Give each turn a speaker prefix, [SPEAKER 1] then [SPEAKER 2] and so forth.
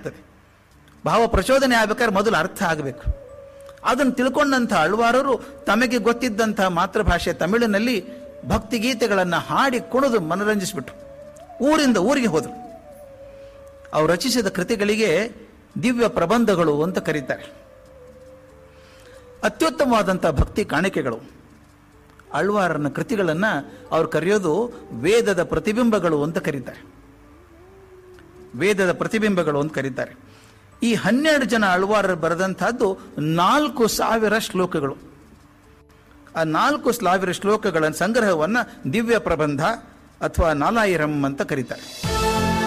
[SPEAKER 1] ಆಗ್ತದೆ ಭಾವ ಪ್ರಚೋದನೆ ಆಗ್ಬೇಕಾದ್ರೆ ಮೊದಲು ಅರ್ಥ ಆಗಬೇಕು ಅದನ್ನು ತಿಳ್ಕೊಂಡಂಥ ಅಳ್ವಾರರು ತಮಗೆ ಗೊತ್ತಿದ್ದಂಥ ಮಾತೃಭಾಷೆ ತಮಿಳಿನಲ್ಲಿ ಭಕ್ತಿಗೀತೆಗಳನ್ನು ಹಾಡಿ ಕುಣಿದು ಮನರಂಜಿಸಿಬಿಟ್ರು ಊರಿಂದ ಊರಿಗೆ ಹೋದರು ಅವರು ರಚಿಸಿದ ಕೃತಿಗಳಿಗೆ ದಿವ್ಯ ಪ್ರಬಂಧಗಳು ಅಂತ ಕರೀತಾರೆ ಅತ್ಯುತ್ತಮವಾದಂಥ ಭಕ್ತಿ ಕಾಣಿಕೆಗಳು ಅಳ್ವಾರನ ಕೃತಿಗಳನ್ನು ಅವ್ರು ಕರೆಯೋದು ವೇದದ ಪ್ರತಿಬಿಂಬಗಳು ಅಂತ ಕರೀತಾರೆ ವೇದದ ಪ್ರತಿಬಿಂಬಗಳು ಅಂತ ಕರೀತಾರೆ ಈ ಹನ್ನೆರಡು ಜನ ಅಳ್ವಾರರು ಬರೆದಂತಹದ್ದು ನಾಲ್ಕು ಸಾವಿರ ಶ್ಲೋಕಗಳು ಆ ನಾಲ್ಕು ಸಾವಿರ ಶ್ಲೋಕಗಳ ಸಂಗ್ರಹವನ್ನು ದಿವ್ಯ ಪ್ರಬಂಧ ಅಥವಾ ನಾಲಾಯಿರಂ ಅಂತ ಕರೀತಾರೆ